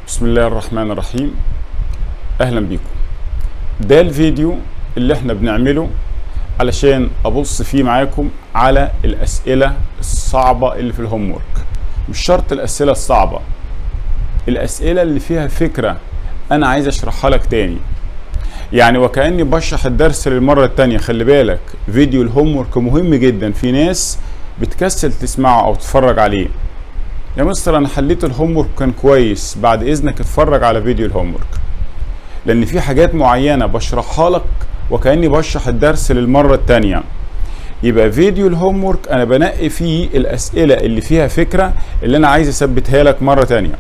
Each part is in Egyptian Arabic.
بسم الله الرحمن الرحيم اهلا بيكم ده الفيديو اللي احنا بنعمله علشان ابص فيه معاكم على الاسئله الصعبه اللي في الهوم ورك مش شرط الاسئله الصعبه الاسئله اللي فيها فكره انا عايز اشرحها لك تاني يعني وكاني بشرح الدرس للمره التانية خلي بالك فيديو الهوم ورك مهم جدا في ناس بتكسل تسمعه او تتفرج عليه يا مستر انا حليت الهوم ورك كان كويس بعد اذنك اتفرج على فيديو الهوم ورك لان في حاجات معينه بشرحها لك وكاني بشرح الدرس للمره التانية يبقى فيديو الهوم ورك انا بنقي فيه الاسئله اللي فيها فكره اللي انا عايز اثبتها لك مره تانية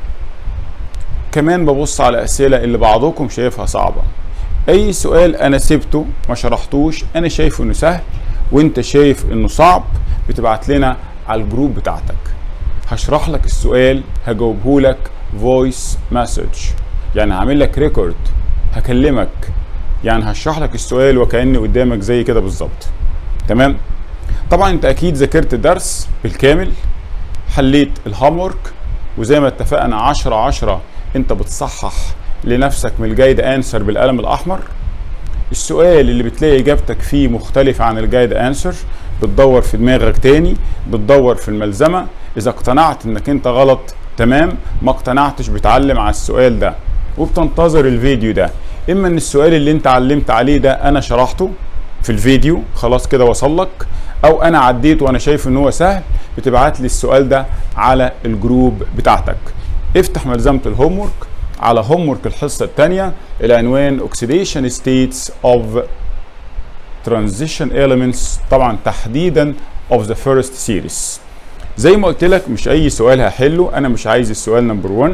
كمان ببص على اسئله اللي بعضكم شايفها صعبه اي سؤال انا سبته ما شرحتوش انا شايفه انه سهل وانت شايف انه صعب بتبعت لنا على الجروب بتاعتك هشرح لك السؤال هجاوبه لك فويس مسج يعني هعمل لك ريكورد هكلمك يعني هشرح لك السؤال وكاني قدامك زي كده بالظبط تمام طبعا انت اكيد ذاكرت الدرس بالكامل حليت الهوم ورك وزي ما اتفقنا 10 10 انت بتصحح لنفسك من الجايد انسر بالقلم الاحمر السؤال اللي بتلاقي اجابتك فيه مختلفة عن الجايد انسر بتدور في دماغك تاني بتدور في الملزمة اذا اقتنعت انك انت غلط تمام ما اقتنعتش بتعلم على السؤال ده وبتنتظر الفيديو ده اما ان السؤال اللي انت علمت عليه ده انا شرحته في الفيديو خلاص كده وصل لك او انا عديت وانا شايف ان هو سهل بتبعت لي السؤال ده على الجروب بتاعتك افتح ملزمة الهوم ورك على هوم ورك الحصة الثانية العنوان Oxidation States of Transition Elements طبعا تحديدا of the first series زي ما قلت لك مش اي سؤال هحله انا مش عايز السؤال نمبر 1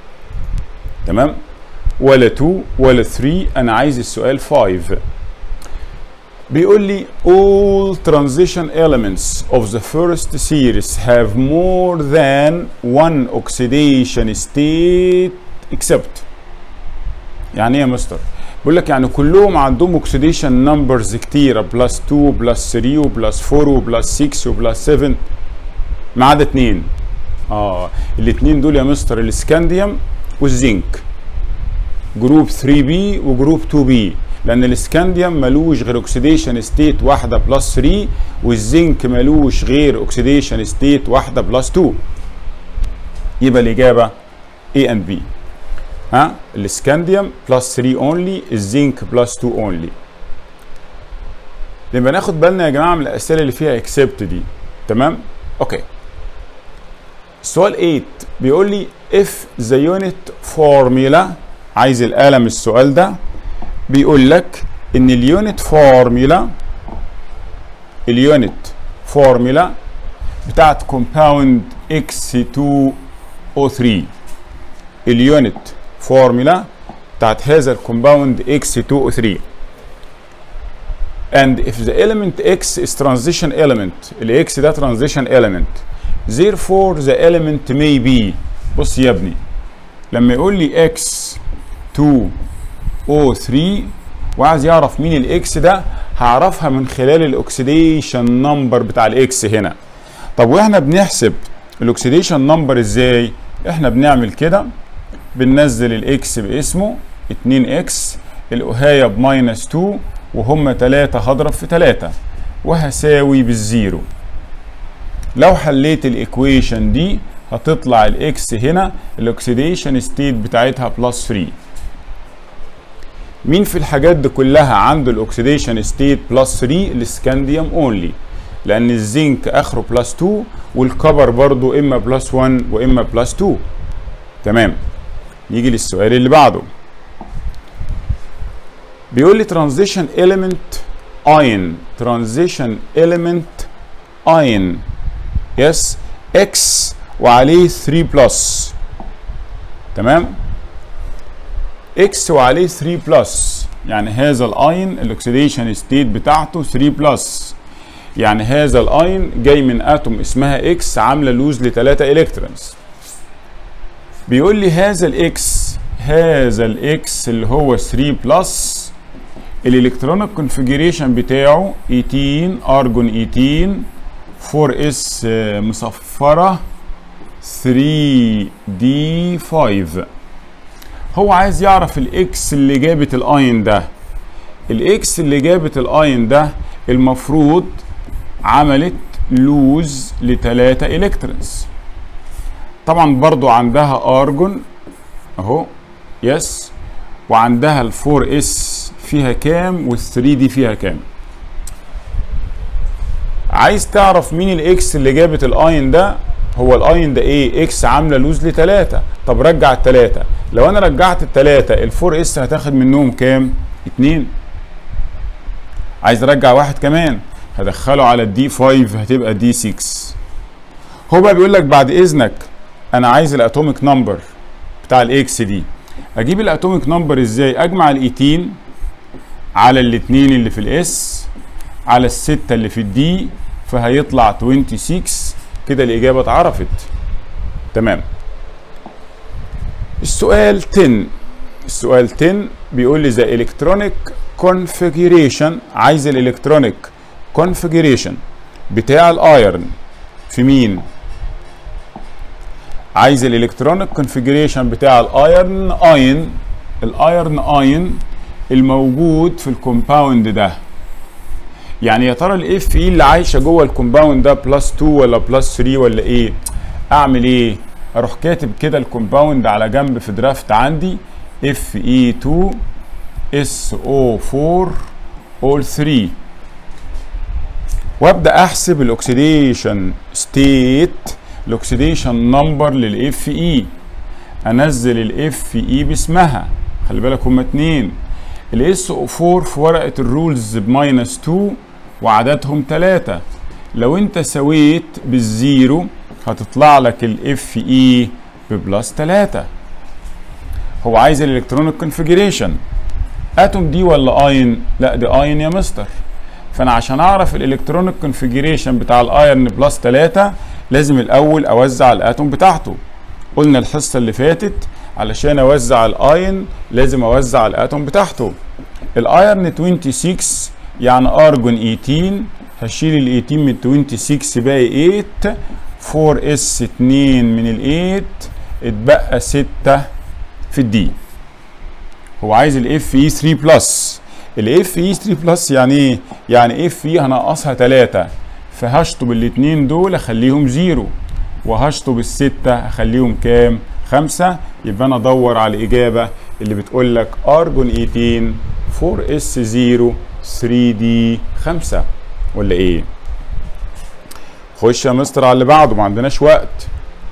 تمام ولا 2 ولا 3 انا عايز السؤال 5 بيقول لي all transition elements of the first series have more than one oxidation state except يعني ايه يا مستر بيقول لك يعني كلهم عندهم اوكسيديشن نمبرز كتيره بلس 2 بلس 3 وبلس 4 وبلس 6 وبلس 7 ما عدا اتنين اه الاثنين دول يا مستر الاسكانديوم والزنك جروب 3 بي وجروب 2 بي لان الاسكانديوم ملوش غير اوكسيديشن ستيت واحده بلس 3 والزنك ملوش غير اوكسيديشن ستيت واحده بلس 2 يبقى الاجابه A and B ها الاسكانديوم بلس 3 اونلي الزنك بلس 2 اونلي يبقى ناخد بالنا يا جماعه من الاسئله اللي فيها اكسبت دي تمام اوكي السؤال 8 بيقول لي if the unit formula عايز القلم السؤال ده بيقول لك ان اليونت فورميلا اليونت فورميلا بتاعت كومباوند X2O3 اليونت فورميلا بتاعت هذا الكومباوند X2O3 and if the element X is transition element ال X ده transition element therefore the element may be بص يا ابني لما يقول لي X2 O3 وعايز يعرف مين الاكس ده هعرفها من خلال الاكسيديشن نمبر بتاع الاكس هنا طب واحنا بنحسب الاكسيديشن نمبر ازاي احنا بنعمل كده بننزل الاكس باسمه 2 اكس الاهايه بماينس 2 وهم 3 هضرب في 3 وهساوي بالزيرو لو حليت الايكويشن دي هتطلع الاكس هنا الاكسيديشن ستيت بتاعتها بلس 3 مين في الحاجات دي كلها عنده الاكسيديشن ستيت بلس 3 الاسكانديوم اونلي لان الزنك اخره بلس 2 والكبر برضو اما بلس 1 واما بلس 2 تمام نيجي للسؤال اللي بعده بيقول لي ترانزيشن element ion ترانزيشن element ion يس اكس وعليه 3 بلس تمام اكس وعليه 3 بلس يعني هذا الاين الاكسيديشن ستيت بتاعته 3 بلس يعني هذا الاين جاي من اتوم اسمها اكس عامله لوز ل 3 الكترونز بيقول لي هذا الاكس هذا الاكس اللي هو 3 بلس الالكترونيك كونفيجريشن بتاعه 18 ارجون 18 4 اس مصفره 3 دي 5 هو عايز يعرف الاكس اللي جابت الاين ده الاكس اللي جابت الاين ده المفروض عملت لوز لتلاتة الكترونز طبعا برضو عندها ارجون اهو يس وعندها الفور اس فيها كام والثري دي فيها كام عايز تعرف مين الاكس اللي جابت الاين ده هو الاين ده ايه اكس عامله لوز لتلاتة طب رجع التلاتة لو انا رجعت التلاتة الفور اس هتاخد منهم كام اتنين عايز ارجع واحد كمان هدخله على الدي 5 هتبقى دي 6 هو بقى بيقول لك بعد اذنك انا عايز الاتوميك نمبر بتاع الاكس دي اجيب الاتوميك نمبر ازاي اجمع الايتين على الاثنين اللي في الاس على الستة اللي في الدي فهيطلع 26 كده الاجابة اتعرفت تمام السؤال 10 السؤال 10 بيقول لي ذا الكترونيك كونفيجريشن عايز الالكترونيك كونفيجريشن بتاع الايرن في مين عايز الالكترونيك كونفيجريشن بتاع الايرن اين الايرن اين الموجود في الكومباوند ده يعني يا ترى الاف اي اللي عايشه جوه الكومباوند ده بلس 2 ولا بلس 3 ولا ايه اعمل ايه اروح كاتب كده الكومباوند على جنب في درافت عندي اف اي 2 اس او 4 اول 3 وابدا احسب الاكسيديشن ستيت الاكسيديشن نمبر للاف اي انزل الاف اي باسمها خلي بالك هما اتنين الاس او 4 في ورقه الرولز بماينس 2 وعددهم 3 لو انت سويت بالزيرو هتطلع لك الاف اي ببلس 3 هو عايز الالكترونيك كونفيجريشن اتوم دي ولا اين لا دي اين يا مستر فانا عشان اعرف الالكترونيك كونفيجريشن بتاع الايرن بلس 3 لازم الاول اوزع الاتوم بتاعته قلنا الحصه اللي فاتت علشان اوزع الاين لازم اوزع الاتوم بتاعته الايرن 26 يعني ارجون 18 هشيل ال 18 من 26 باقي 8 4 اس 2 من ال 8 اتبقى 6 في الدي هو عايز الاف اي 3 بلس الاف اي 3 بلس يعني ايه يعني اف اي هنقصها 3 فهشطب الاثنين دول اخليهم زيرو وهشطب الستة اخليهم كام خمسة يبقى انا ادور على الاجابة اللي بتقول لك ارجون 18 4 اس 0 3 دي 5 ولا ايه خش يا مستر على اللي بعده ما عندناش وقت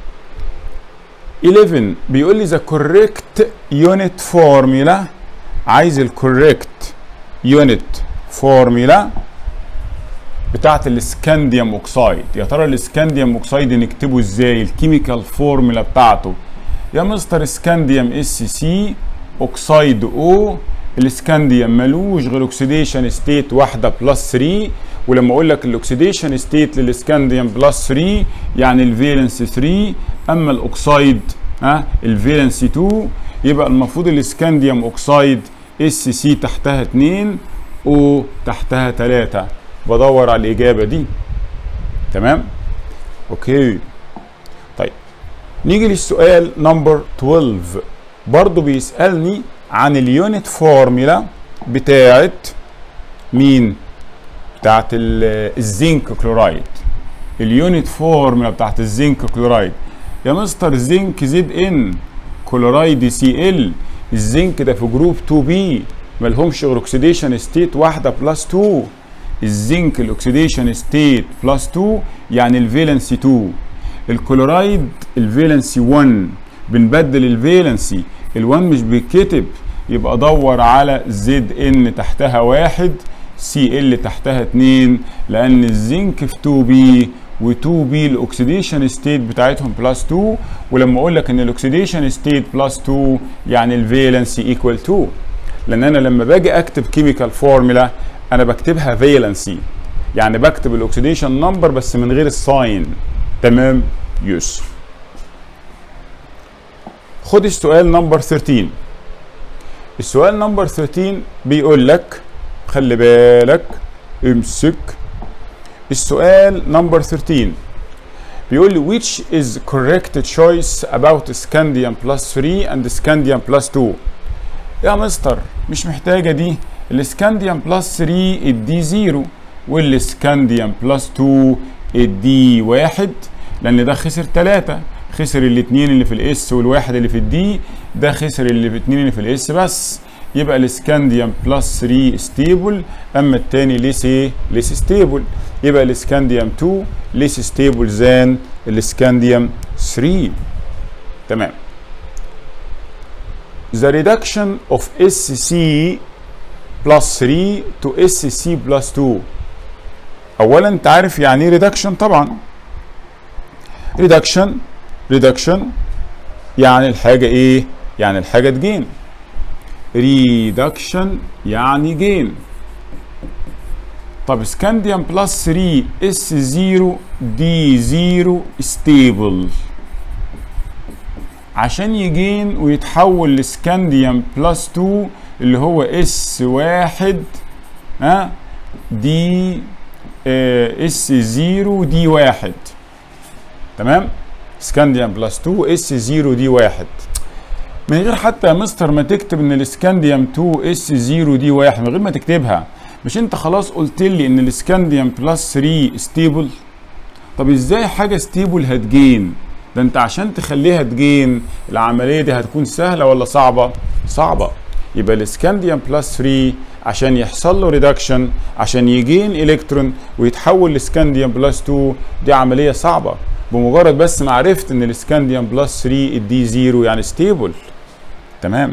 11 بيقول لي ذا كوريكت يونت فورمولا عايز الكوريكت يونت فورمولا بتاعت الاسكانديوم اوكسايد يا ترى الاسكانديوم اوكسايد نكتبه ازاي الكيميكال فورمولا بتاعته يا مستر اسكانديوم اس سي اوكسايد او الاسكانديوم ملوش غير اوكسيديشن ستيت واحده بلس 3 ولما اقول لك الاكسيديشن ستيت للاسكانديوم بلس 3 يعني الفالنس 3 اما الاوكسايد ها الفالنس 2 يبقى المفروض الاسكانديوم اوكسايد اس سي تحتها 2 او تحتها 3 بدور على الاجابه دي تمام اوكي طيب نيجي للسؤال نمبر 12 برضو بيسالني عن اليونت فورمولا بتاعت مين بتاعت الزنك كلورايد اليونت فورمولا بتاعت الزنك كلورايد يا مستر زنك زد ان كلورايد سي ال الزنك ده في جروب 2 بي ملهمش غير اوكسيديشن ستيت واحده بلس 2 الزنك الاكسيديشن ستيت بلس 2 يعني الفالنسي 2 الكلورايد الفالنسي 1 بنبدل الفالنسي ال1 مش بيتكتب يبقى دور على زد ان تحتها واحد سي ال تحتها 2 لان الزنك في 2 بي و2 بي الاكسيديشن ستيت بتاعتهم بلس 2 ولما اقول لك ان الاكسيديشن ستيت بلس 2 يعني الفالنسي ايكوال 2 لان انا لما باجي اكتب كيميكال فورمولا انا بكتبها فالنسي يعني بكتب الاكسيديشن نمبر بس من غير الساين تمام يس خد السؤال نمبر 13 السؤال نمبر 13 بيقول لك خلي بالك امسك السؤال نمبر 13 بيقول لي which is correct choice about scandium plus 3 and scandium plus 2 يا مستر مش محتاجة دي السكانديوم بلس 3 ادي 0 والسكانديوم بلس 2 ادي 1 لان ده خسر 3 خسر الاثنين اللي في الاس والواحد اللي في الدي ده خسر اللي في الاثنين اللي في الاس بس يبقى السكانديوم بلس 3 ستيبل اما الثاني ليس ايه ليس ستيبل يبقى السكانديوم 2 ليس ستيبل ذان السكانديوم 3 تمام the reduction of SC plus 3 to SC plus 2 اولا انت عارف يعني ايه reduction طبعا reduction reduction يعني الحاجة ايه يعني الحاجة تجين reduction يعني جين طب سكانديوم بلس 3 اس 0 دي 0 ستيبل عشان يجين ويتحول لسكانديوم بلس 2 اللي هو اس واحد ها دي اس 0 دي واحد تمام سكانديوم بلس 2 اس 0 دي واحد من غير حتى يا مستر ما تكتب ان السكانديوم 2 اس 0 دي واحد من غير ما تكتبها مش انت خلاص قلت لي ان السكانديوم بلس 3 ستيبل طب ازاي حاجه ستيبل هتجين ده انت عشان تخليها تجين العمليه دي هتكون سهله ولا صعبه صعبه يبقى السكانديوم بلس 3 عشان يحصل له ريدكشن عشان يجين الكترون ويتحول لسكانديوم بلس 2 دي عمليه صعبه بمجرد بس ما عرفت ان السكانديوم بلس 3 الدي 0 يعني ستيبل تمام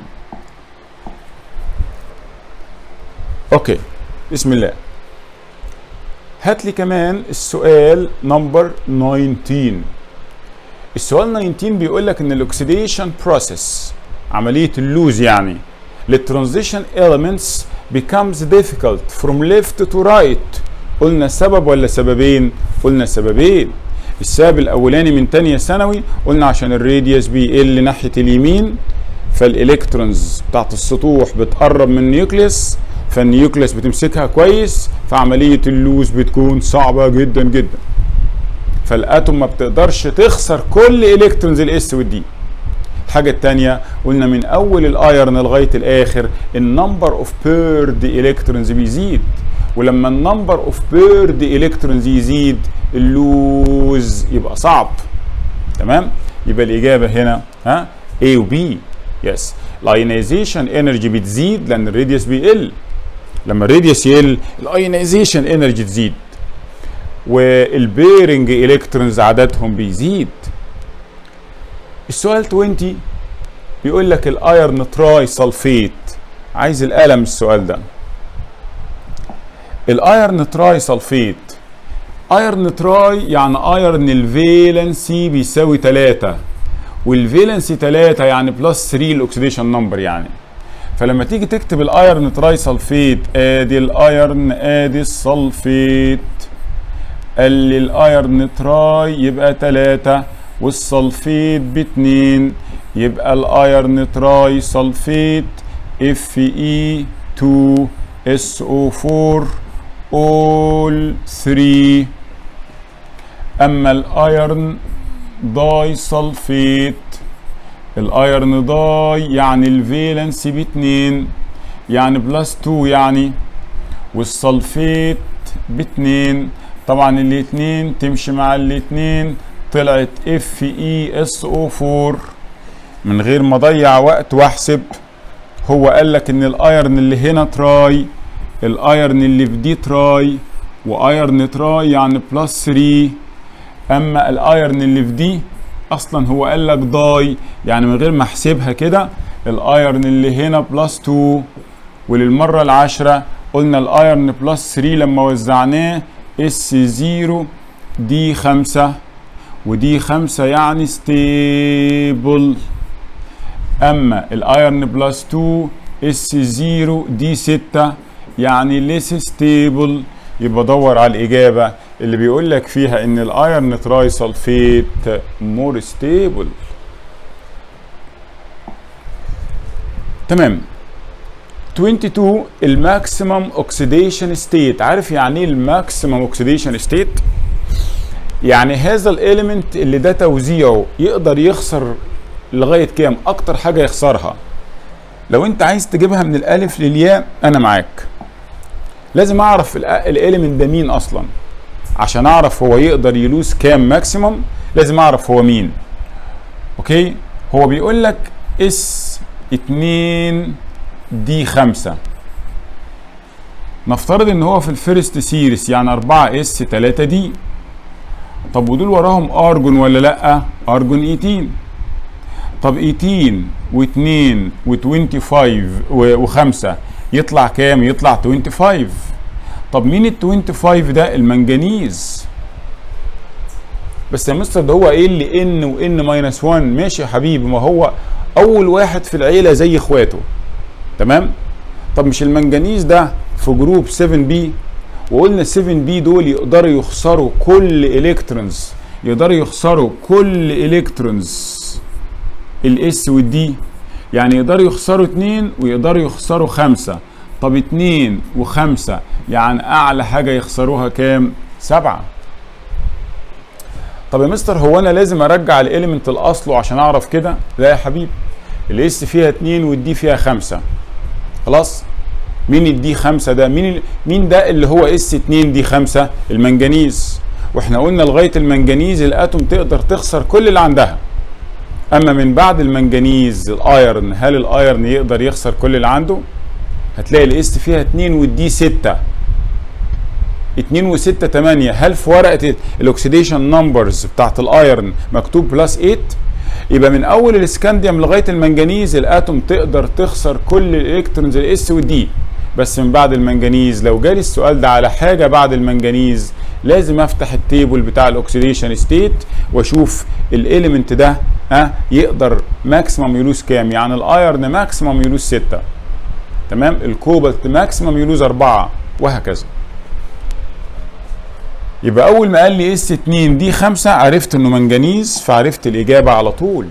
اوكي بسم الله هات لي كمان السؤال نمبر 19 السؤال 19 بيقول لك ان الاكسيديشن بروسيس عمليه اللوز يعني للترانزيشن elements becomes difficult from left to right قلنا سبب ولا سببين قلنا سببين السبب الاولاني من تانية ثانوي قلنا عشان الراديوس بيقل ناحيه اليمين فالالكترونز بتاعت السطوح بتقرب من النيوكليوس فالنيوكليوس بتمسكها كويس فعمليه اللوز بتكون صعبه جدا جدا فالاتوم ما بتقدرش تخسر كل الكترونز الاس والدي الحاجه الثانيه قلنا من اول الايرن لغايه الاخر النمبر اوف بيرد الكترونز بيزيد ولما النمبر اوف بيرد الكترونز يزيد اللوز يبقى صعب تمام يبقى الاجابه هنا ها A و B يس الايونيزيشن انرجي بتزيد لان الراديوس بيقل لما الراديوس يقل الايونيزيشن انرجي تزيد والبيرنج الكترونز عددهم بيزيد السؤال 20 بيقول لك الايرن تراي سلفيت عايز القلم السؤال ده الايرن تراي سلفيت ايرن تراي يعني ايرن الفالنسي بيساوي 3 والفالنسي 3 يعني بلس 3 الاكسيديشن نمبر يعني فلما تيجي تكتب الايرن تراي سلفيت ادي الايرن ادي السلفيت قال لي الايرن تراي يبقى 3 والسلفيت باتنين يبقى الايرن تراي سلفيت اف اي 2 اس او 4 all 3 اما الايرن داي سلفيت الايرن داي يعني الفالنسي باتنين يعني بلس 2 يعني والسلفيت باتنين طبعا الاتنين تمشي مع الاتنين طلعت اف اي اس او 4 من غير ما اضيع وقت واحسب هو قال لك ان الايرن اللي هنا تراي الايرن اللي في دي تراي وايرن تراي يعني بلس 3 اما الايرن اللي في دي اصلا هو قال لك داي يعني من غير ما احسبها كده الايرن اللي هنا بلس 2 وللمره العاشره قلنا الايرن بلس 3 لما وزعناه اس 0 دي 5 ودي 5 يعني ستيبل اما الايرن بلس 2 اس 0 دي 6 يعني ليس ستيبل يبقى دور على الاجابه اللي بيقول لك فيها ان الايرن تراي سلفيت مور ستيبل تمام 22 الماكسيمم اوكسيديشن ستيت عارف يعني ايه الماكسيمم اوكسيديشن ستيت يعني هذا الاليمنت اللي ده توزيعه يقدر يخسر لغايه كام اكتر حاجه يخسرها لو انت عايز تجيبها من الالف للياء انا معاك لازم اعرف الاليمنت ده مين اصلا عشان اعرف هو يقدر يلوز كام ماكسيمم لازم اعرف هو مين اوكي هو بيقول لك اس 2 دي 5 نفترض ان هو في الفيرست سيريس يعني 4 اس 3 دي طب ودول وراهم ارجون ولا لا ارجون 18 طب 18 و2 و25 و5 يطلع كام يطلع 25 طب مين ال 25 ده المنجنيز بس يا مستر ده هو ايه اللي ان وان ماينس 1 ماشي يا حبيبي ما هو اول واحد في العيله زي اخواته تمام طب مش المنجنيز ده في جروب 7 بي وقلنا 7 بي دول يقدروا يخسروا كل الكترونز يقدروا يخسروا كل الكترونز الاس والدي يعني يقدروا يخسروا 2 ويقدروا يخسروا 5 طب 2 و5 يعني اعلى حاجه يخسروها كام 7 طب يا مستر هو انا لازم ارجع الاليمنت لاصله عشان اعرف كده لا يا حبيبي الاس فيها 2 والدي فيها 5 خلاص مين الدي 5 ده مين مين ده اللي هو اس 2 دي 5 المنجنيز واحنا قلنا لغايه المنجنيز الاتوم تقدر تخسر كل اللي عندها اما من بعد المنجنيز الايرن هل الايرن يقدر يخسر كل اللي عنده هتلاقي الاس فيها 2 والدي 6 2 و6 8 هل في ورقه الاكسيديشن نمبرز بتاعت الايرن مكتوب بلس 8 يبقى من اول الاسكانديوم لغايه المنجنيز الاتوم تقدر تخسر كل الالكترونز الاس والدي بس من بعد المنجنيز لو جالي السؤال ده على حاجه بعد المنجنيز لازم افتح التيبل بتاع الاكسيديشن ستيت واشوف الاليمنت ده ها أه يقدر ماكسيمم يلوز كام يعني الايرن ماكسيمم يلوز 6 تمام الكوبالت ماكسيمم يلوز 4 وهكذا يبقى اول ما قال لي اس 2 دي 5 عرفت انه منجنيز فعرفت الاجابه على طول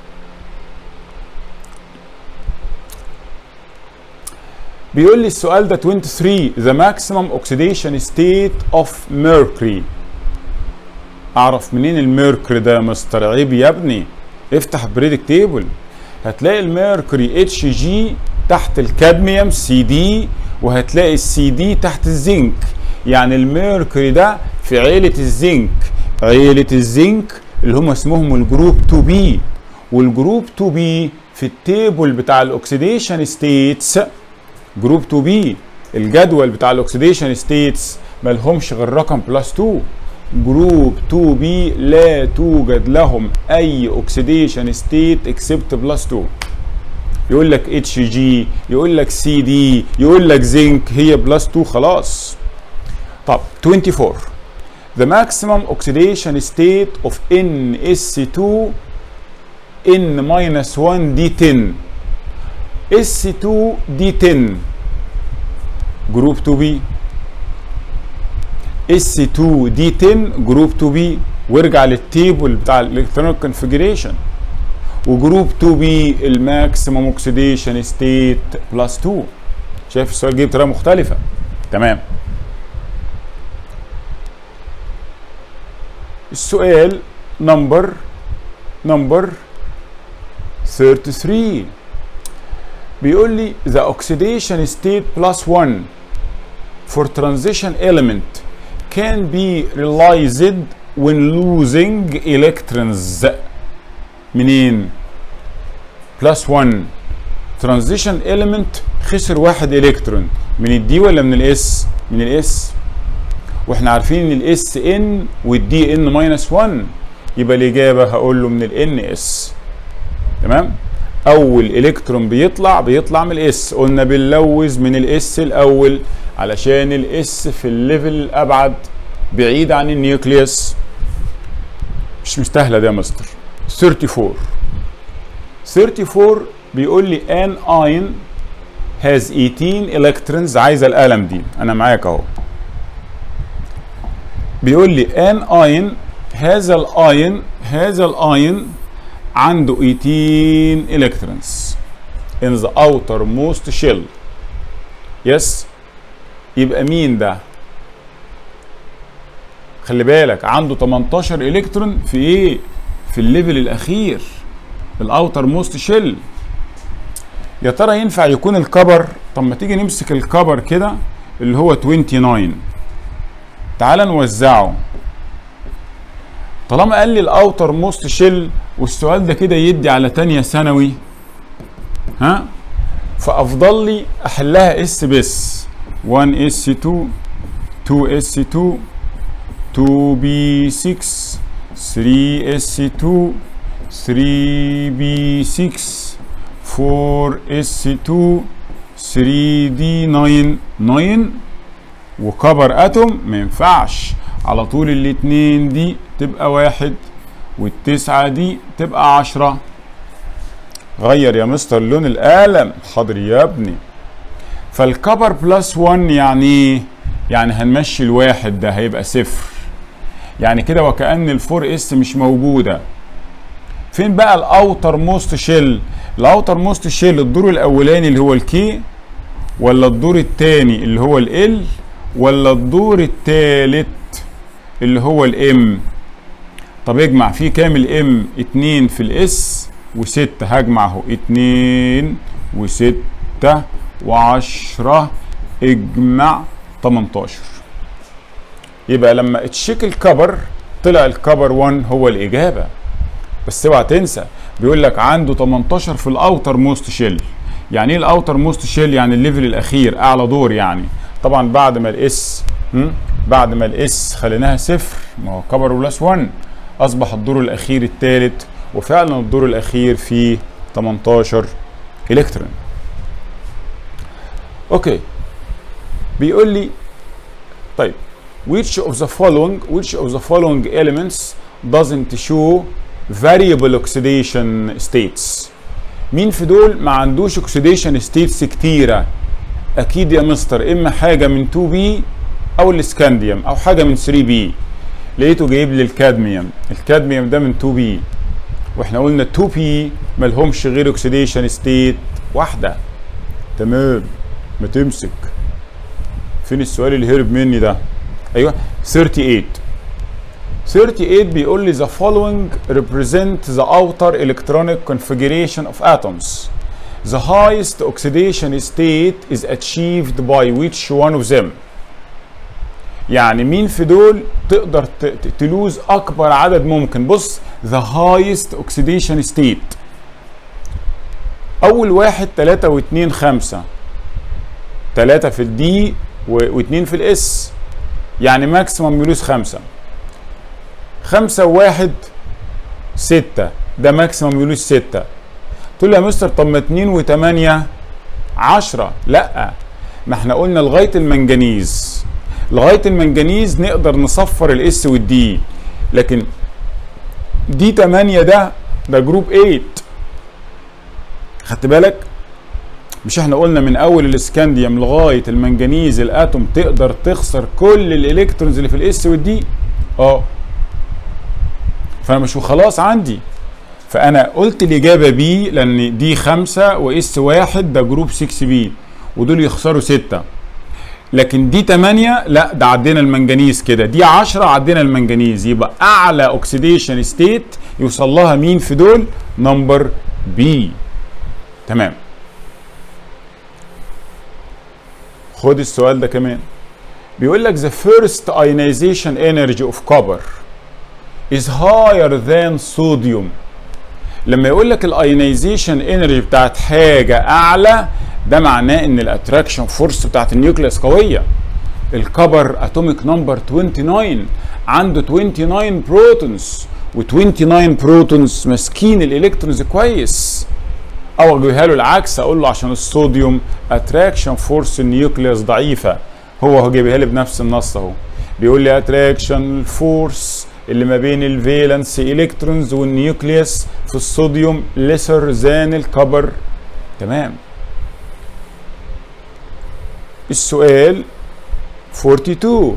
بيقول لي السؤال ده 23 the maximum oxidation state of mercury اعرف منين الميركوري ده مستر عيب يا ابني افتح بريدك تيبل هتلاقي الميركوري اتش جي تحت الكادميوم سي دي وهتلاقي السي دي تحت الزنك يعني الميركوري ده في عيلة الزنك عيلة الزنك اللي هم اسمهم الجروب 2 بي والجروب 2 بي في التيبل بتاع الاكسيديشن ستيتس جروب 2 بي الجدول بتاع الاكسيديشن ستيتس مالهمش غير رقم بلس 2 جروب 2 بي لا توجد لهم اي اوكسيديشن ستيت اكسبت بلس 2 يقول لك اتش جي يقول لك سي دي يقول لك زنك هي بلس 2 خلاص طب 24 the maximum oxidation state of NS2 N minus 1 D10 S2 D10 جروب 2B S2 D10 جروب 2B وارجع للتيبل بتاع الالكترونيك كونفيجريشن وجروب 2B الماكسيمم اوكسيديشن ستيت بلس 2 شايف السؤال جه بطريقه مختلفه تمام السؤال نمبر نمبر 33 بيقول لي the oxidation state plus 1 for transition element can be realized when losing electrons منين plus 1 transition element خسر واحد الكترون من الدي ولا من الاس من الاس واحنا عارفين ان الاس ان والدي ان ماينس 1 يبقى الاجابه هقول له من الان اس تمام اول الكترون بيطلع بيطلع من الاس قلنا بنلوز من الاس الاول علشان الاس في الليفل الابعد بعيد عن النيوكليوس مش مستاهله ده يا مستر 34 34 بيقول لي ان اين has 18 electrons عايزه القلم دي انا معاك اهو بيقول لي ان اين هذا الاين هذا الاين عنده 18 electrons in the outermost shell يس يبقى مين ده خلي بالك عنده 18 الكترون في ايه في الليفل الاخير الاوتر موست شيل يا ترى ينفع يكون الكبر طب ما تيجي نمسك الكبر كده اللي هو 29 تعال نوزعه طالما قال لي الاوتر موست شيل والسؤال ده كده يدي على تانية ثانوي ها فافضل لي احلها اس بس 1 اس 2 2 اس 2 2 بي 6 3 اس 2 3 بي 6 4 اس 2 3 دي 9 9 وكبر اتوم ما ينفعش على طول الاتنين دي تبقى واحد والتسعة دي تبقى عشرة غير يا مستر لون القلم حاضر يا ابني فالكبر بلس 1 يعني ايه؟ يعني هنمشي الواحد ده هيبقى صفر يعني كده وكأن الفور اس مش موجودة فين بقى الاوتر موست شيل الاوتر موست شيل الدور الاولاني اللي هو الكي ولا الدور الثاني اللي هو ال ولا الدور الثالث اللي هو الام طب اجمع في كام الام 2 في الاس و6 هجمع اهو 2 و6 و10 اجمع 18 يبقى لما اتشيك الكبر طلع الكبر 1 هو الاجابه بس اوعى تنسى بيقول لك عنده 18 في الاوتر موست شيل يعني ايه الاوتر موست شيل يعني الليفل الاخير اعلى دور يعني طبعا بعد ما الاس بعد ما الاس خليناها صفر ما هو كبر بلس 1 اصبح الدور الاخير الثالث وفعلا الدور الاخير فيه 18 الكترون اوكي بيقول لي طيب which of the following which of the following elements doesn't show variable oxidation states مين في دول ما عندوش oxidation states كتيرة اكيد يا مستر اما حاجة من 2B او الاسكانديوم او حاجة من 3B لقيته جايب لي الكادميوم الكادميوم ده من 2B واحنا قلنا 2P ملهمش غير اوكسيديشن ستيت واحدة تمام ما تمسك فين السؤال اللي هرب مني ده ايوه 38 38 بيقول لي the following represent the outer electronic configuration of atoms the highest oxidation state is achieved by which one of them يعني مين في دول تقدر تلوز اكبر عدد ممكن بص the highest oxidation state اول واحد 3 و2 5 3 في الدي و2 في الاس يعني ماكسيمم يلوز 5 5 وواحد 6 ده ماكسيمم يلوز 6 تقول له يا مستر طب ما 2 و8 10 لا ما احنا قلنا لغايه المنجنيز لغايه المنجنيز نقدر نصفر الاس والدي لكن دي 8 ده ده جروب 8 خدت بالك مش احنا قلنا من اول الاسكانديوم لغايه المنجنيز الاتوم تقدر تخسر كل الالكترونز اللي في الاس والدي اه فانا مش خلاص عندي فانا قلت الاجابه بي لان دي 5 واس واحد ده جروب 6 بي ودول يخسروا 6 لكن دي 8 لا ده عدينا المنجنيز كده دي 10 عدينا المنجنيز يبقى اعلى اوكسيديشن ستيت يوصل لها مين في دول نمبر بي تمام خد السؤال ده كمان بيقول لك the first ionization energy of copper is higher than sodium لما يقول لك الايونيزيشن انرجي بتاعت حاجه اعلى ده معناه ان الاتراكشن فورس بتاعت النيوكليوس قويه الكبر اتوميك نمبر 29 عنده 29 بروتونز و29 بروتونز ماسكين الالكترونز كويس او اجيبها له العكس اقول له عشان الصوديوم اتراكشن فورس النيوكليوس ضعيفه هو هو جايبها لي بنفس النص اهو بيقول لي اتراكشن فورس اللي ما بين الفالنس الكترونز والنيوكليوس في الصوديوم ليسر ذان الكبر تمام السؤال 42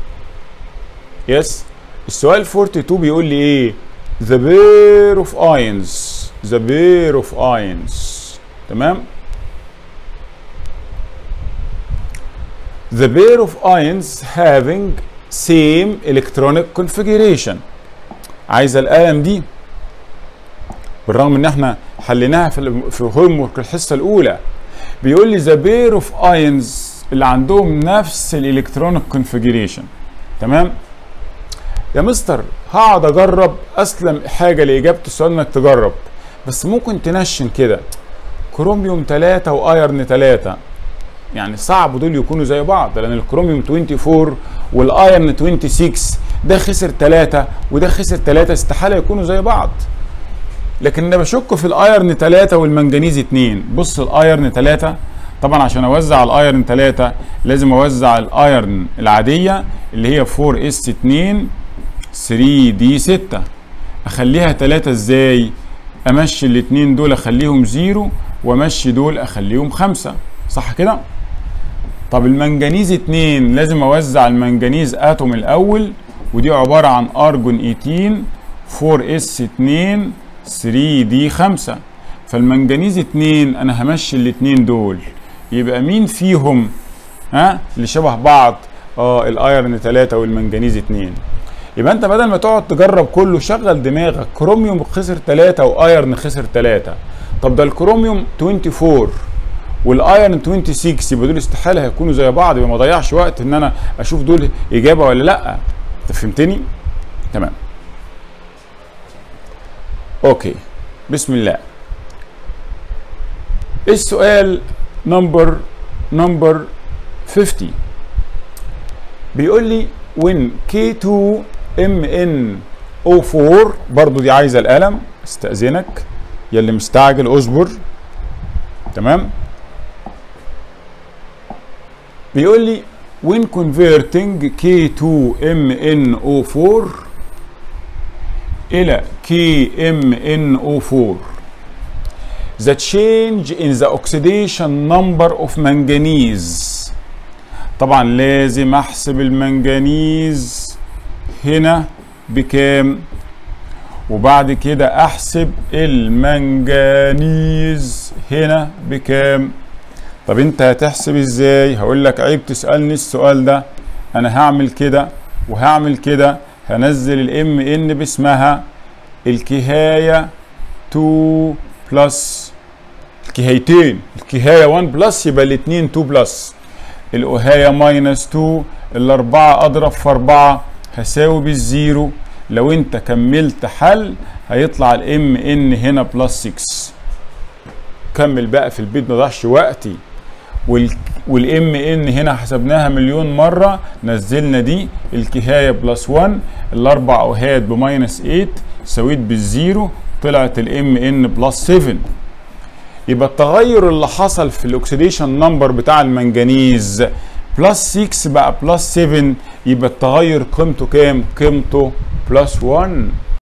يس السؤال 42 بيقول لي ايه the pair of ions the pair of ions تمام the pair of ions having same electronic configuration عايزه القلم دي بالرغم ان احنا حليناها في في هوم ورك الحصه الاولى بيقول لي ذا بير اوف ايونز اللي عندهم نفس الالكترونيك كونفيجريشن تمام يا مستر هقعد اجرب اسلم حاجه لاجابه السؤال انك تجرب بس ممكن تنشن كده كروميوم 3 وايرن 3 يعني صعب دول يكونوا زي بعض لان الكروميوم 24 والايرن 26 ده خسر 3 وده خسر 3 استحاله يكونوا زي بعض لكن انا بشك في الايرن 3 والمنجنيز 2 بص الايرن 3 طبعا عشان اوزع الايرن 3 لازم اوزع الايرن العاديه اللي هي 4 اس 2 3 دي 6 اخليها 3 ازاي امشي الاثنين دول اخليهم زيرو وامشي دول اخليهم خمسة صح كده طب المنجنيز 2 لازم اوزع المنجنيز اتوم الاول ودي عباره عن ارجون 18 4 اس 2 3 دي 5 فالمنجنيز 2 انا همشي الاثنين دول يبقى مين فيهم ها اللي شبه بعض اه الايرن 3 والمنجنيز 2 يبقى انت بدل ما تقعد تجرب كله شغل دماغك كروميوم خسر 3 وايرن خسر 3 طب ده الكروميوم 24 والايرن 26 يبقى دول استحاله هيكونوا زي بعض يبقى ما اضيعش وقت ان انا اشوف دول اجابه ولا لا انت فهمتني تمام اوكي بسم الله السؤال نمبر نمبر 50 بيقول لي when K2 MnO4 برضو دي عايزه القلم استأذنك يا اللي مستعجل اصبر تمام بيقول لي when converting K2MnO4 إلى KMnO4 the change in the oxidation number of manganese طبعا لازم احسب المنجنيز هنا بكام وبعد كده احسب المنجنيز هنا بكام طب انت هتحسب ازاي هقول لك عيب تسالني السؤال ده انا هعمل كده وهعمل كده هنزل الام ان باسمها الكهايه 2 بلس الكهايتين الكهايه 1 بلس يبقى الاثنين 2 بلس الأهاية ماينس 2 الأربعة أضرب في أربعة هساوي بالزيرو لو أنت كملت حل هيطلع الام ان هنا بلس 6 كمل بقى في البيت ما ضيعش وقتي والام ان هنا حسبناها مليون مرة نزلنا دي الكهاية بلس 1 الأربع أهات بماينس 8 سويت بالزيرو طلعت الام ان بلس 7 يبقى التغير اللي حصل في الاكسيديشن نمبر بتاع المنجنيز بلس 6 بقى بلس 7 يبقى التغير قيمته كام؟ قيمته بلس 1